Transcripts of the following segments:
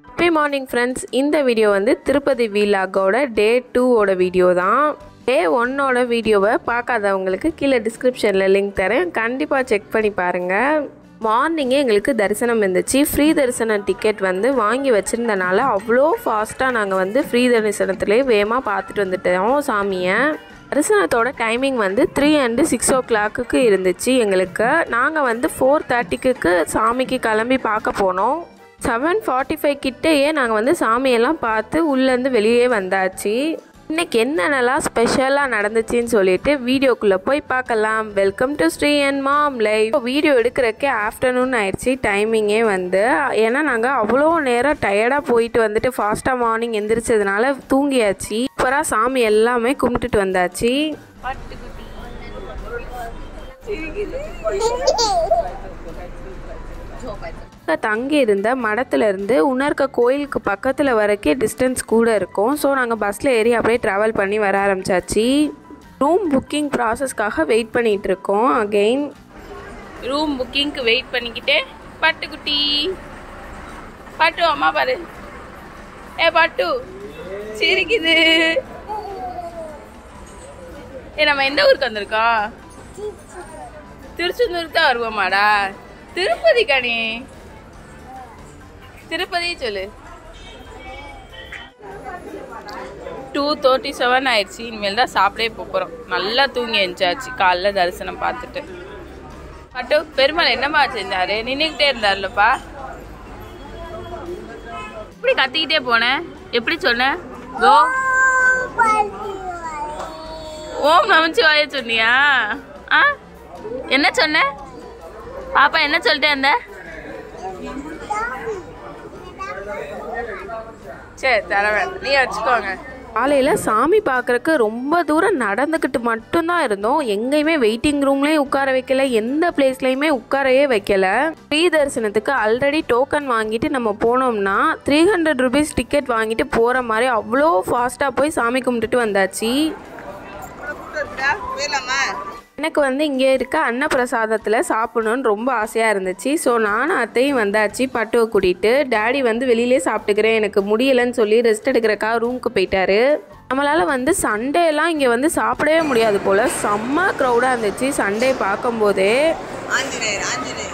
happy morning friends இந்த video வந்து திருப்பதி வீலாகோட டே டூவோட வீடியோ தான் டே ஒன்னோட வீடியோவை பார்க்காதவங்களுக்கு கீழே டிஸ்கிரிப்ஷனில் லிங்க் தரேன் கண்டிப்பாக செக் பண்ணி பாருங்கள் மார்னிங்கே எங்களுக்கு தரிசனம் இருந்துச்சு ஃப்ரீ தரிசனம் டிக்கெட் வந்து வாங்கி வச்சுருந்தனால அவ்வளோ ஃபாஸ்ட்டாக நாங்கள் வந்து ஃப்ரீ தரிசனத்துலேயே வேகமாக பார்த்துட்டு வந்துட்டோம் சாமியை தரிசனத்தோட டைமிங் வந்து த்ரீ அண்டு சிக்ஸ் ஓ கிளாக்குக்கு இருந்துச்சு எங்களுக்கு நாங்கள் வந்து ஃபோர் தேர்ட்டிக்கு சாமிக்கு கிளம்பி பார்க்க போனோம் செவன் ஃபார்ட்டி ஃபைவ் கிட்டேயே நாங்கள் வந்து சாமியெல்லாம் பார்த்து உள்ளேருந்து வெளியே வந்தாச்சு இன்னைக்கு என்னென்னலாம் ஸ்பெஷலாக நடந்துச்சுன்னு சொல்லிட்டு வீடியோக்குள்ளே போய் பார்க்கலாம் welcome to Sri and mom live video எடுக்கிறக்கே ஆஃப்டர்நூன் ஆயிடுச்சு டைமிங்கே வந்து ஏன்னா நாங்கள் அவ்வளோ நேரம் டயர்டாக போயிட்டு வந்துட்டு ஃபாஸ்ட்டாக மார்னிங் எந்திரிச்சதுனால தூங்கியாச்சு சூப்பராக சாமி எல்லாமே கும்பிட்டுட்டு வந்தாச்சு தங்கி இருந்த மடத்துல இருந்து உணர்க்க கோயிலுக்கு பக்கத்தில் வரைக்கும் டிஸ்டன்ஸ் கூட இருக்கும் ஸோ நாங்கள் பஸ்ஸில் ஏறி அப்படியே ட்ராவல் பண்ணி வர ஆரம்பிச்சாச்சு ரூம் புக்கிங் ப்ராசஸ்க்காக வெயிட் பண்ணிகிட்டு இருக்கோம் அகெயின் ரூம் புக்கிங்க்கு வெயிட் பண்ணிக்கிட்டே பட்டுக்குட்டி பட்டு அம்மா பாரு ஏ பட்டு சிரிக்குது ஏ நம்ம எந்த ஊருக்கு வந்திருக்கோம் திருச்செந்தூருக்கு தான் வருவோமாடா திருப்பதி கணி திருப்பதி சொல்லு டூ தேர்ட்டி செவன் ஆயிடுச்சு இனிமேல் தான் சாப்பிடவே போகிறோம் நல்லா தூங்கி எழுந்தாச்சு காலைல தரிசனம் பார்த்துட்டு பட்டு பெருமாள் என்னம்மா செஞ்சாரு நின்றுக்கிட்டே இருந்தார்லப்பா எப்படி கத்திக்கிட்டே போனேன் எப்படி சொன்ன கோ ஓம் நமச்சு வாய சொன்னியா ஆ என்ன சொன்ன பாப்பா என்ன சொல்லிட்டே இருந்த சரி தர வேண்டாம் நீ வச்சுக்கோங்க காலையில் சாமி பார்க்குறக்கு ரொம்ப தூரம் நடந்துக்கிட்டு மட்டும்தான் இருந்தோம் எங்கேயுமே வெயிட்டிங் ரூம்லேயும் உட்கார வைக்கல எந்த பிளேஸ்லையுமே உட்காரவே வைக்கல ஃப்ரீ தரிசனத்துக்கு ஆல்ரெடி டோக்கன் வாங்கிட்டு நம்ம போனோம்னா த்ரீ ஹண்ட்ரட் ருபீஸ் டிக்கெட் வாங்கிட்டு போகிற மாதிரி அவ்வளோ ஃபாஸ்ட்டாக போய் சாமி கும்பிட்டுட்டு வந்தாச்சு எனக்கு வந்து இங்கே இருக்க அன்னப்பிரசாதத்தில் சாப்பிடணுன்னு ரொம்ப ஆசையாக இருந்துச்சு ஸோ நானும் அத்தையும் வந்தாச்சு பட்டுவை கூட்டிகிட்டு டேடி வந்து வெளியிலே சாப்பிட்டுக்கிறேன் எனக்கு முடியலைன்னு சொல்லி ரெஸ்ட் எடுக்கிறக்கா ரூமுக்கு போயிட்டாரு நம்மளால் வந்து சண்டேலாம் இங்கே வந்து சாப்பிடவே முடியாது போல் செம்ம க்ரௌடாக இருந்துச்சு சண்டே பார்க்கும்போதே ஆஞ்சநேயர் ஆஞ்சநேயர்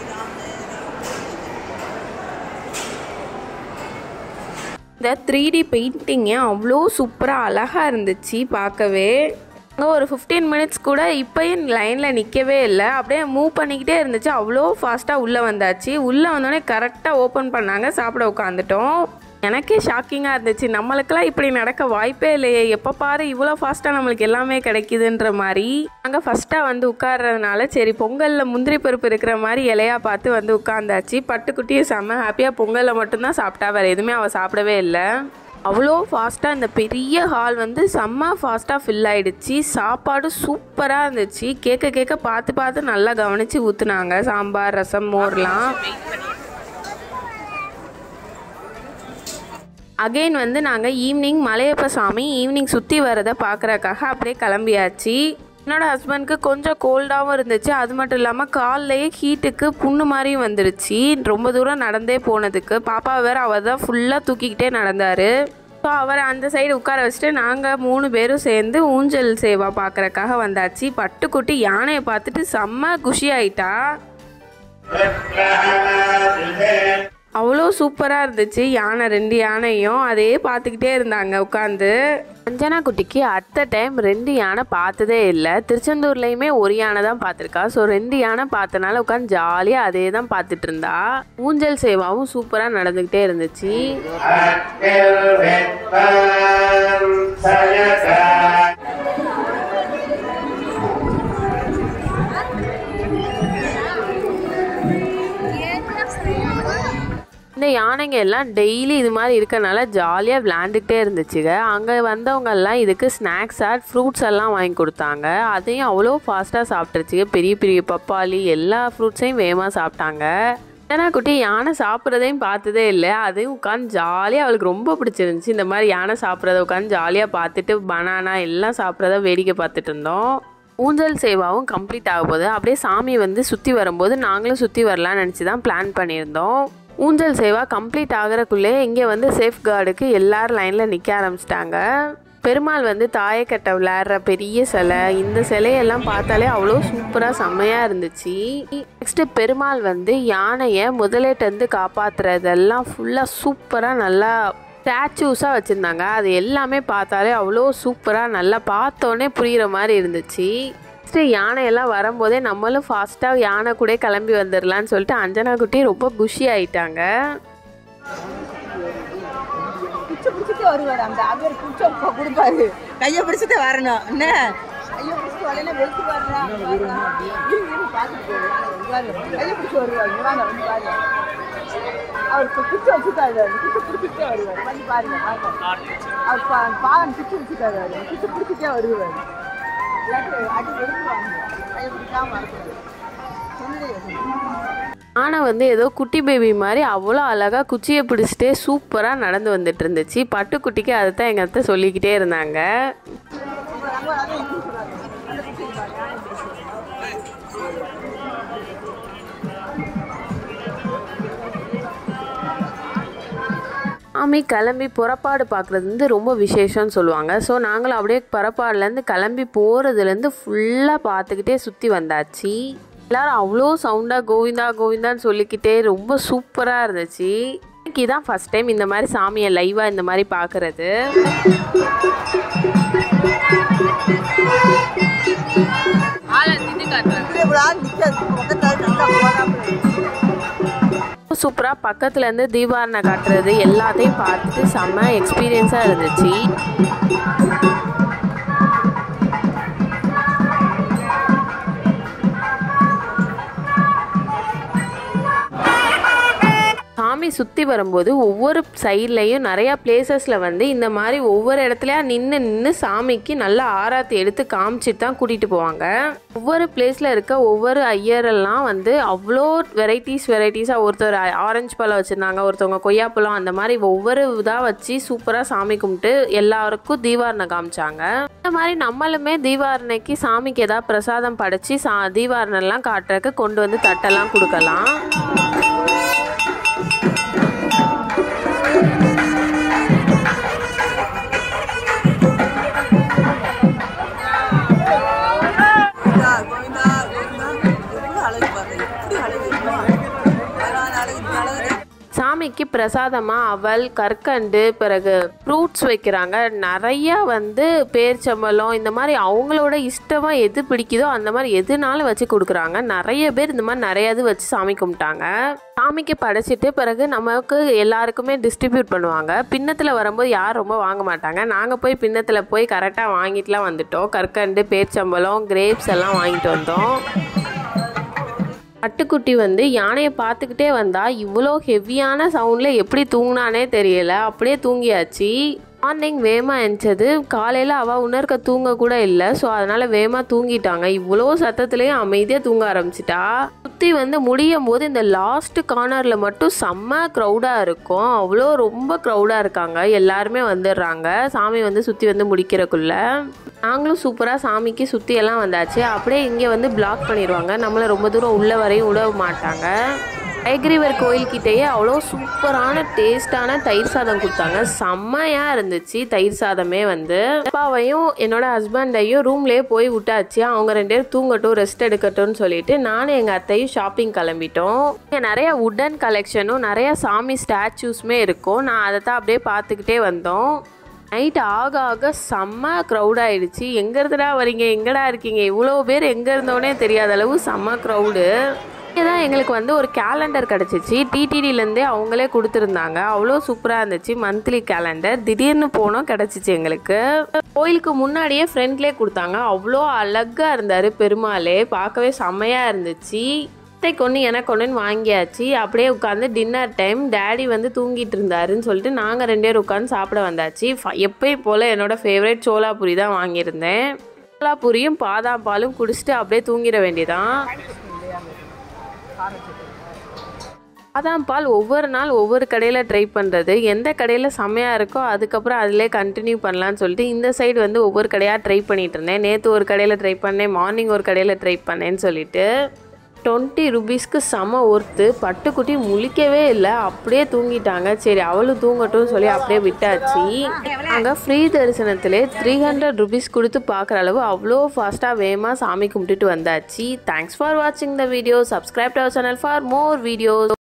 இந்த த்ரீ டி பெயிண்டிங்கே அவ்வளோ சூப்பராக அழகாக இருந்துச்சு பார்க்கவே அங்கே ஒரு ஃபிஃப்டீன் மினிட்ஸ் கூட இப்போயும் லைனில் நிற்கவே இல்லை அப்படியே மூவ் பண்ணிக்கிட்டே இருந்துச்சு அவ்வளோ ஃபாஸ்ட்டாக உள்ளே வந்தாச்சு உள்ளே வந்தோடனே கரெக்டாக ஓப்பன் பண்ணாங்க சாப்பிட உட்காந்துட்டோம் எனக்கே ஷாக்கிங்காக இருந்துச்சு நம்மளுக்கெல்லாம் இப்படி நடக்க வாய்ப்பே இல்லையே எப்போ பாரு இவ்வளோ ஃபாஸ்ட்டாக நம்மளுக்கு எல்லாமே கிடைக்குதுன்ற மாதிரி அங்கே ஃபஸ்ட்டாக வந்து உட்கார்றதுனால சரி பொங்கலில் முந்திரி பருப்பு இருக்கிற மாதிரி இலையா பார்த்து வந்து உட்காந்தாச்சு பட்டுக்குட்டியும் செம்ம ஹாப்பியாக பொங்கலில் மட்டும்தான் சாப்பிட்டா வேறு எதுவுமே அவள் சாப்பிடவே இல்லை அவ்வளோ ஃபாஸ்ட்டாக இந்த பெரிய ஹால் வந்து செம்ம ஃபாஸ்ட்டாக ஃபில் ஆயிடுச்சு சாப்பாடு சூப்பராக இருந்துச்சு கேட்க கேட்க பார்த்து பார்த்து நல்லா கவனித்து ஊற்றுனாங்க சாம்பார் ரசம் மோர்லாம் அகெயின் வந்து நாங்கள் ஈவினிங் மலையப்ப சாமி ஈவினிங் சுற்றி வரதை பார்க்குறக்காக அப்படியே கிளம்பியாச்சு என்னோட ஹஸ்பண்ட்க்கு கொஞ்சம் கோல்டாகவும் இருந்துச்சு அது மட்டும் இல்லாமல் கால்லையே ஹீட்டுக்கு புண்ணு மாதிரியும் வந்துருச்சு ரொம்ப தூரம் நடந்தே போனதுக்கு பாப்பா வேற அவர் தான் ஃபுல்லாக தூக்கிக்கிட்டே நடந்தார் ஸோ அவரை அந்த சைடு உட்கார வச்சுட்டு நாங்கள் மூணு பேரும் சேர்ந்து ஊஞ்சல் சேவா பார்க்குறக்காக வந்தாச்சு பட்டுக்குட்டி யானையை பார்த்துட்டு செம்ம குஷி ஆயிட்டா அவ்வளோ சூப்பராக இருந்துச்சு யானை ரெண்டு யானையும் அதே பார்த்துக்கிட்டே இருந்தாங்க உட்காந்து அஞ்சனா குட்டிக்கு அத்த டைம் ரெண்டு யானை பார்த்ததே இல்லை திருச்செந்தூர்லேயுமே ஒரு யானை தான் பார்த்துருக்கா ஸோ ரெண்டு யானை பார்த்தனால உட்காந்து ஜாலியாக அதே தான் பார்த்துட்டு இருந்தா ஊஞ்சல் சேவாவும் சூப்பராக நடந்துக்கிட்டே இருந்துச்சு இந்த யானைங்க எல்லாம் டெய்லி இது மாதிரி இருக்கனால ஜாலியாக விளையாண்டுக்கிட்டே இருந்துச்சுங்க அங்கே வந்தவங்க எல்லாம் இதுக்கு ஸ்நாக்ஸ் ஆட் ஃப்ரூட்ஸ் எல்லாம் வாங்கி கொடுத்தாங்க அதையும் அவ்வளோ ஃபாஸ்ட்டாக சாப்பிட்ருச்சுங்க பெரிய பெரிய பப்பாளி எல்லா ஃப்ரூட்ஸையும் வேகமாக சாப்பிட்டாங்க ஏன்னா குட்டி யானை சாப்பிட்றதையும் பார்த்ததே இல்லை அதையும் உட்காந்து ஜாலியாக அவளுக்கு ரொம்ப பிடிச்சிருந்துச்சு இந்த மாதிரி யானை சாப்பிட்றத உட்காந்து ஜாலியாக பார்த்துட்டு பனானா எல்லாம் சாப்பிட்றத வேடிக்கை பார்த்துட்டு இருந்தோம் ஊஞ்சல் சேவாவும் கம்ப்ளீட் ஆக போகுது அப்படியே சாமி வந்து சுற்றி வரும்போது நாங்களும் சுற்றி வரலாம்னு நினச்சி தான் பிளான் பண்ணியிருந்தோம் ஊஞ்சல் சேவா கம்ப்ளீட் ஆகிறக்குள்ளே இங்கே வந்து சேஃப் கார்டுக்கு எல்லாரும் லைனில் நிற்க ஆரம்பிச்சிட்டாங்க பெருமாள் வந்து தாயக்கட்டை விளையாடுற பெரிய சிலை இந்த சிலையெல்லாம் பார்த்தாலே அவ்வளோ சூப்பராக செம்மையாக இருந்துச்சு நெக்ஸ்ட்டு பெருமாள் வந்து யானையை முதலேட்டேருந்து காப்பாற்றுறதெல்லாம் ஃபுல்லாக சூப்பராக நல்லா ஸ்டாச்சூஸாக வச்சுருந்தாங்க அது எல்லாமே பார்த்தாலே அவ்வளோ சூப்பராக நல்லா பார்த்தோன்னே புரிகிற மாதிரி இருந்துச்சு நெக்ஸ்ட்டு யானையெல்லாம் வரும்போதே நம்மளும் ஃபாஸ்ட்டாக யானை கூட கிளம்பி வந்துடலான்னு சொல்லிட்டு அஞ்சனா குட்டி ரொம்ப குஷி ஆயிட்டாங்க பிடிச்சு பிடிச்சிட்டு வருவாரு அந்த அவர் பிடிச்ச கொடுப்பாரு கையை பிடிச்சிட்டு வரணும் என்ன கையை பிடிச்சிட்டு வரல வெளுத்து வரலாம் பார்த்துட்டு கையை பிடிச்சி வருவாரு இங்க வாங்க வந்து பாருங்க அவர் பிடிச்சி வச்சுட்டாரு அவர் பிடிச்சி பிடிச்சிட்டே வருவார் வந்து பாருங்க பாருங்க அவர் பா- பாவன் பிடிச்சி வச்சுட்டாரு அவர் பிடிச்சி பிடிச்சிட்டே வருவார் இல்லாட்டி அடி வெளுத்துவாங்க கையை பிடிக்காம வரக்கூடாது சொல்லிடு ஆனால் வந்து ஏதோ குட்டி பேபி மாதிரி அவ்வளோ அழகாக குச்சியை பிடிச்சிட்டே சூப்பராக நடந்து வந்துட்டு இருந்துச்சு பட்டுக்குட்டிக்கு அதை தான் எங்கள் அத்தை சொல்லிக்கிட்டே இருந்தாங்க சாமி கிளம்பி புறப்பாடு பார்க்குறது வந்து ரொம்ப விசேஷம்னு சொல்லுவாங்க ஸோ நாங்களும் அப்படியே புறப்பாடுலேருந்து கிளம்பி போகிறதுலேருந்து ஃபுல்லாக பார்த்துக்கிட்டே சுற்றி வந்தாச்சு எல்லாரும் அவ்வளோ சவுண்டாக கோவிந்தா கோவிந்தான்னு சொல்லிக்கிட்டே ரொம்ப சூப்பராக இருந்துச்சு இன்னைக்கு தான் ஃபஸ்ட் டைம் இந்த மாதிரி சாமியை லைவாக இந்த மாதிரி பார்க்குறது ஆளை திட்டு காட்டுறாங்க இப்படி நிற்காது பக்கத்தில் நல்லா போகாமல் சூப்பராக பக்கத்துலேருந்து தீபாவளி காட்டுறது எல்லாத்தையும் பார்த்துட்டு செம்ம எக்ஸ்பீரியன்ஸாக இருந்துச்சு சாமி சுற்றி வரும்போது ஒவ்வொரு சைட்லேயும் நிறையா பிளேசஸில் வந்து இந்த மாதிரி ஒவ்வொரு இடத்துலையா நின்று நின்று சாமிக்கு நல்லா ஆராத்தி எடுத்து காமிச்சிட்டு தான் கூட்டிகிட்டு போவாங்க ஒவ்வொரு பிளேஸில் இருக்க ஒவ்வொரு ஐயரெல்லாம் வந்து அவ்வளோ வெரைட்டிஸ் வெரைட்டிஸாக ஒருத்தர் ஆரஞ்சு பழம் வச்சுருந்தாங்க ஒருத்தவங்க கொய்யாப்பழம் அந்த மாதிரி ஒவ்வொரு இதாக வச்சு சூப்பராக சாமி கும்பிட்டு எல்லாருக்கும் தீபாரணை காமிச்சாங்க இந்த மாதிரி நம்மளுமே தீபாரணைக்கு சாமிக்கு ஏதாவது பிரசாதம் படைச்சி சா தீபாரணெல்லாம் காட்டுறதுக்கு கொண்டு வந்து தட்டெல்லாம் கொடுக்கலாம் கோவிந்தா கோவிந்தா கோவிந்தா எவ்வளோ அழகு பாருங்க எப்படி அழகு எவ்வளோ அழகு அழகான அழகு இந்த அழகு சாமிக்கு பிரசாதமாக அவல் கற்கண்டு பிறகு ஃப்ரூட்ஸ் வைக்கிறாங்க நிறையா வந்து பேர்ச்சம்பழம் இந்த மாதிரி அவங்களோட இஷ்டமாக எது பிடிக்குதோ அந்த மாதிரி எதுனாலும் வச்சு கொடுக்குறாங்க நிறைய பேர் இந்த மாதிரி நிறைய இது வச்சு சாமி கும்பிட்டாங்க சாமிக்கு படைச்சிட்டு பிறகு நமக்கு எல்லாருக்குமே டிஸ்ட்ரிபியூட் பண்ணுவாங்க பின்னத்தில் வரும்போது யாரும் ரொம்ப வாங்க மாட்டாங்க நாங்கள் போய் பின்னத்தில் போய் கரெக்டாக வாங்கிட்டுலாம் வந்துட்டோம் கற்கண்டு பேர்ச்சம்பழம் கிரேப்ஸ் எல்லாம் வாங்கிட்டு வந்தோம் பட்டுக்குட்டி வந்து யானையை பார்த்துக்கிட்டே வந்தா இவ்வளோ ஹெவியான சவுண்டில் எப்படி தூங்கினானே தெரியல அப்படியே தூங்கியாச்சு மார்னிங் வேமா எழுந்தது காலையில் அவள் உணர்க்க தூங்க கூட இல்லை ஸோ அதனால் வேமா தூங்கிட்டாங்க இவ்வளோ சத்தத்துலேயும் அமைதியாக தூங்க ஆரம்பிச்சிட்டா சுற்றி வந்து முடியும் போது இந்த லாஸ்ட் கார்னரில் மட்டும் செம்ம க்ரௌடாக இருக்கும் அவ்வளோ ரொம்ப க்ரௌடாக இருக்காங்க எல்லாருமே வந்துடுறாங்க சாமி வந்து சுற்றி வந்து முடிக்கிறக்குள்ள நாங்களும் சூப்பராக சாமிக்கு சுற்றி எல்லாம் வந்தாச்சு அப்படியே இங்கே வந்து பிளாக் பண்ணிடுவாங்க நம்மளை ரொம்ப தூரம் உள்ள வரையும் விட மாட்டாங்க ஐக்ரீவர் கோயில்கிட்டயே அவ்வளோ சூப்பரான டேஸ்டான தயிர் சாதம் கொடுத்தாங்க செம்மையாக இருந்துச்சு தயிர் சாதமே வந்து அப்பாவையும் என்னோட ஹஸ்பண்டையும் ரூம்லேயே போய் விட்டாச்சு அவங்க ரெண்டு பேரும் தூங்கட்டும் ரெஸ்ட் எடுக்கட்டும்னு சொல்லிட்டு நானும் எங்கள் அத்தையும் ஷாப்பிங் கிளம்பிட்டோம் இங்கே நிறைய உடன் கலெக்ஷனும் நிறைய சாமி ஸ்டாச்சூஸுமே இருக்கும் நான் அதை தான் அப்படியே பார்த்துக்கிட்டே வந்தோம் நைட் ஆக ஆக செம்ம க்ரௌட் ஆயிடுச்சு எங்க இருந்துடா வரீங்க எங்கடா இருக்கீங்க இவ்வளோ பேர் எங்க இருந்தோனே தெரியாத அளவு செம்ம க்ரௌடு தான் எங்களுக்கு வந்து ஒரு கேலண்டர் கிடச்சிச்சு டிடிடிலேருந்தே அவங்களே கொடுத்துருந்தாங்க அவ்வளோ சூப்பராக இருந்துச்சு மந்த்லி கேலண்டர் திடீர்னு போனோம் கிடச்சிச்சு எங்களுக்கு கோயிலுக்கு முன்னாடியே ஃப்ரெண்ட்லேயே கொடுத்தாங்க அவ்வளோ அழகாக இருந்தார் பெருமாளே பார்க்கவே செம்மையாக இருந்துச்சு அத்தைக்கு ஒன்று எனக்கு ஒன்றுன்னு வாங்கியாச்சு அப்படியே உட்காந்து டின்னர் டைம் டேடி வந்து தூங்கிட்டு இருந்தாருன்னு சொல்லிட்டு நாங்கள் ரெண்டு பேரும் உட்காந்து சாப்பிட வந்தாச்சு ஃப- எப்பயும் போல் என்னோட ஃபேவரட் சோலாபூரி தான் வாங்கியிருந்தேன் சோலாபூரியும் பாதாம் பாலும் குடிச்சிட்டு அப்படியே தூங்கிட வேண்டியதான் பாதாம் பால் ஒவ்வொரு நாள் ஒவ்வொரு கடையில் ட்ரை பண்ணுறது எந்த கடையில் செம்மையாக இருக்கோ அதுக்கப்புறம் அதிலே கண்டினியூ பண்ணலான்னு சொல்லிட்டு இந்த சைடு வந்து ஒவ்வொரு கடையாக ட்ரை பண்ணிட்டு இருந்தேன் நேற்று ஒரு கடையில் ட்ரை பண்ணேன் மார்னிங் ஒரு கடையில் ட்ரை பண்ணேன்னு சொல்லிட்டு டுவெண்ட்டி ருபீஸ்க்கு செம ஒர்த்து பட்டுக்குட்டி முழிக்கவே இல்லை அப்படியே தூங்கிட்டாங்க சரி அவளும் தூங்கட்டும் சொல்லி அப்படியே விட்டாச்சு அங்கே ஃப்ரீ தரிசனத்திலே த்ரீ ஹண்ட்ரட் ருபீஸ் கொடுத்து பார்க்குற அளவு அவ்வளோ ஃபாஸ்ட்டாக வேகமாக சாமி கும்பிட்டுட்டு வந்தாச்சு தேங்க்ஸ் ஃபார் வாட்சிங் the video subscribe to our channel for more videos